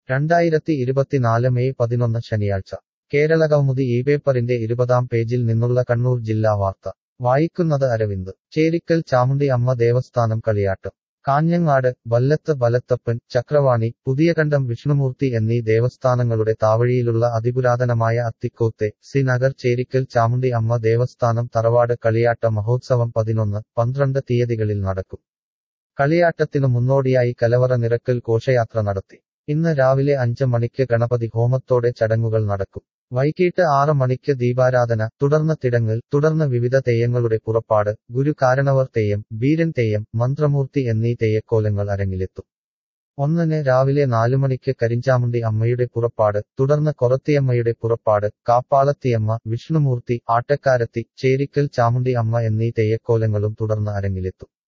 രണ്ടായിരത്തി ഇരുപത്തിനാല് മെയ് പതിനൊന്ന് ശനിയാഴ്ച കേരള കൗമുദി ഈ പേപ്പറിന്റെ ഇരുപതാം പേജിൽ നിന്നുള്ള കണ്ണൂർ ജില്ലാ വാർത്ത വായിക്കുന്നത് അരവിന്ദ് ചേരിക്കൽ ചാമുണ്ടി അമ്മ ദേവസ്ഥാനം കളിയാട്ടം കാഞ്ഞങ്ങാട് വല്ലത്ത് ബലത്തപ്പൻ ചക്രവാണി പുതിയകണ്ഠം വിഷ്ണുമൂർത്തി എന്നീ ദേവസ്ഥാനങ്ങളുടെ താവഴിയിലുള്ള അതിപുരാതനമായ അത്തിക്കോത്തെ സി നഗർ ചേരിക്കൽ ചാമുണ്ടി അമ്മ ദേവസ്ഥാനം തറവാട് കളിയാട്ട മഹോത്സവം പതിനൊന്ന് പന്ത്രണ്ട് തീയതികളിൽ നടക്കും കളിയാട്ടത്തിനു മുന്നോടിയായി കലവറ നിറക്കൽ ഘോഷയാത്ര നടത്തി ഇന്ന് രാവിലെ അഞ്ച് മണിക്ക് ഗണപതി ഹോമത്തോടെ ചടങ്ങുകൾ നടക്കും വൈകിട്ട് ആറ് മണിക്ക് ദീപാരാധന തുടർന്ന് തിടങ്ങൽ തുടർന്ന് വിവിധ തെയ്യങ്ങളുടെ പുറപ്പാട് ഗുരു കാരണവർ തെയ്യം ബീരൻ തെയ്യം മന്ത്രമൂർത്തി എന്നീ തെയ്യക്കോലങ്ങൾ അരങ്ങിലെത്തും ഒന്നിന് രാവിലെ നാലുമണിക്ക് കരിഞ്ചാമുണ്ടി അമ്മയുടെ പുറപ്പാട് തുടർന്ന് കൊറത്തിയമ്മയുടെ പുറപ്പാട് കാപ്പാളത്തിയമ്മ വിഷ്ണുമൂർത്തി ആട്ടക്കാരത്തി ചേരിക്കൽ ചാമുണ്ടി അമ്മ എന്നീ തെയ്യക്കോലങ്ങളും തുടർന്ന് അരങ്ങിലെത്തും